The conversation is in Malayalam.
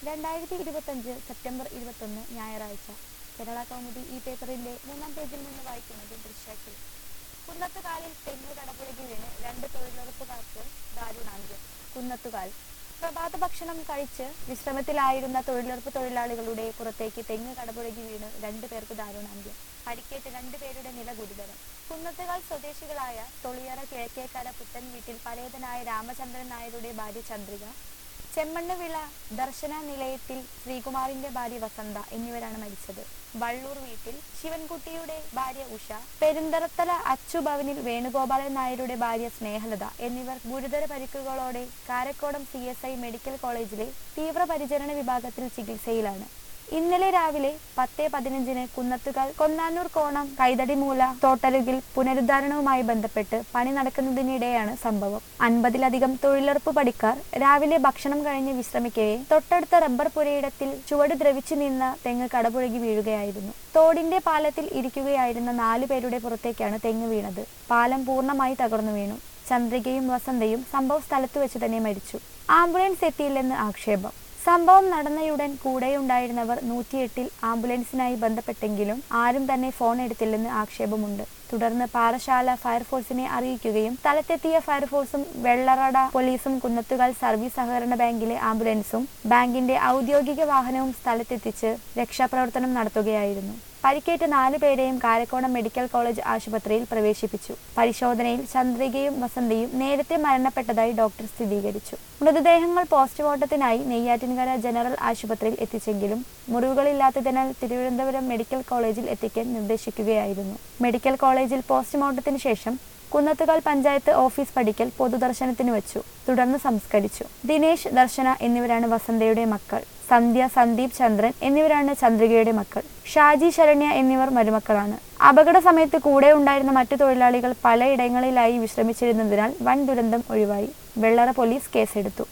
രണ്ടായിരത്തി ഇരുപത്തഞ്ച് സെപ്റ്റംബർ ഇരുപത്തൊന്ന് ഞായറാഴ്ച കേരള കൗമുദി ഈ പേപ്പറിന്റെ മൂന്നാം പേജിൽ നിന്ന് വായിക്കുന്നത് ദൃശ്യാക്കിൽ കുന്നത്തുകാലിൽ തെങ്ങ് കടപുഴകി വീണ് രണ്ട് തൊഴിലുറപ്പുകാർക്ക് ദാരുണാന്ത്യം കുന്നത്തുകാൽ പ്രഭാത ഭക്ഷണം കഴിച്ച് വിശ്രമത്തിലായിരുന്ന തൊഴിലുറപ്പ് തൊഴിലാളികളുടെ പുറത്തേക്ക് തെങ്ങ് കടപുഴകി വീണ് രണ്ടു പേർക്ക് ദാരുണാന്ത്യം പരിക്കേറ്റ് രണ്ടുപേരുടെ നില ഗുരുതരം കുന്നത്തുകാൽ സ്വദേശികളായ തൊളിയറ കിഴക്കേക്കര പുത്തൻ വീട്ടിൽ പരേതനായ രാമചന്ദ്രൻ നായരുടെ ഭാര്യ ചന്ദ്രിക ചെമ്മണ്ണുവിള ദർശന നിലയത്തിൽ ശ്രീകുമാറിന്റെ ഭാര്യ വസന്ത എന്നിവരാണ് മരിച്ചത് വള്ളൂർ വീട്ടിൽ ശിവൻകുട്ടിയുടെ ഭാര്യ ഉഷ പെരുന്തറത്തല അച്ചുഭവനിൽ വേണുഗോപാലൻ നായരുടെ ഭാര്യ സ്നേഹലത എന്നിവർ ഗുരുതര പരിക്കുകളോടെ കാരക്കോടം സി മെഡിക്കൽ കോളേജിലെ തീവ്രപരിചരണ വിഭാഗത്തിൽ ചികിത്സയിലാണ് ഇന്നലെ രാവിലെ പത്ത് പതിനഞ്ചിന് കുന്നത്തുകാൽ കൊന്നാനൂർ കോണം കൈതടിമൂല തോട്ടരുകിൽ പുനരുദ്ധാരണവുമായി ബന്ധപ്പെട്ട് പണി നടക്കുന്നതിനിടെയാണ് സംഭവം അൻപതിലധികം തൊഴിലുറപ്പ് പണിക്കാർ രാവിലെ ഭക്ഷണം കഴിഞ്ഞ് വിശ്രമിക്കവേ തൊട്ടടുത്ത റബ്ബർ പുരയിടത്തിൽ ചുവട് ദ്രവിച്ചു നിന്ന തെങ്ങ് കടപുഴകി വീഴുകയായിരുന്നു തോടിന്റെ പാലത്തിൽ ഇരിക്കുകയായിരുന്ന നാലു പേരുടെ പുറത്തേക്കാണ് തെങ്ങ് വീണത് പാലം പൂർണ്ണമായി തകർന്നു വീണു ചന്ദ്രികയും വസന്തയും സംഭവ സ്ഥലത്തു വെച്ച് തന്നെ മരിച്ചു ആംബുലൻസ് എത്തിയില്ലെന്ന് ആക്ഷേപം സംഭവം നടന്നയുടൻ കൂടെയുണ്ടായിരുന്നവർ നൂറ്റിയെട്ടിൽ ആംബുലൻസിനായി ബന്ധപ്പെട്ടെങ്കിലും ആരും തന്നെ ഫോൺ എടുത്തില്ലെന്ന് ആക്ഷേപമുണ്ട് തുടർന്ന് പാറശാല ഫയർഫോഴ്സിനെ അറിയിക്കുകയും സ്ഥലത്തെത്തിയ ഫയർഫോഴ്സും വെള്ളറട പോലീസും കുന്നത്തുകാൽ സർവീസ് സഹകരണ ബാങ്കിലെ ആംബുലൻസും ബാങ്കിന്റെ ഔദ്യോഗിക വാഹനവും സ്ഥലത്തെത്തിച്ച് രക്ഷാപ്രവർത്തനം നടത്തുകയായിരുന്നു പരിക്കേറ്റ നാലു പേരെയും കാരക്കോണം മെഡിക്കൽ കോളേജ് ആശുപത്രിയിൽ പ്രവേശിപ്പിച്ചു പരിശോധനയിൽ ചന്ദ്രികയും വസന്തയും നേരത്തെ മരണപ്പെട്ടതായി ഡോക്ടർ സ്ഥിരീകരിച്ചു മൃതദേഹങ്ങൾ പോസ്റ്റ്മോർട്ടത്തിനായി നെയ്യാറ്റിൻകര ജനറൽ ആശുപത്രിയിൽ എത്തിച്ചെങ്കിലും മുറിവുകളില്ലാത്തതിനാൽ തിരുവനന്തപുരം മെഡിക്കൽ കോളേജിൽ എത്തിക്കാൻ നിർദ്ദേശിക്കുകയായിരുന്നു മെഡിക്കൽ കോളേജിൽ പോസ്റ്റ്മോർട്ടത്തിന് ശേഷം കുന്നത്തുകാൽ പഞ്ചായത്ത് ഓഫീസ് പടിക്കൽ പൊതുദർശനത്തിന് വെച്ചു തുടർന്ന് സംസ്കരിച്ചു ദിനേശ് ദർശന എന്നിവരാണ് വസന്തയുടെ മക്കൾ സന്ധ്യ സന്ദീപ് ചന്ദ്രൻ എന്നിവരാണ് ചന്ദ്രികയുടെ മക്കൾ ഷാജി ശരണ്യ എന്നിവർ മരുമക്കളാണ് അപകട സമയത്ത് കൂടെ ഉണ്ടായിരുന്ന മറ്റു തൊഴിലാളികൾ പലയിടങ്ങളിലായി വിശ്രമിച്ചിരുന്നതിനാൽ വൻ ദുരന്തം ഒഴിവായി വെള്ളറ പോലീസ് കേസെടുത്തു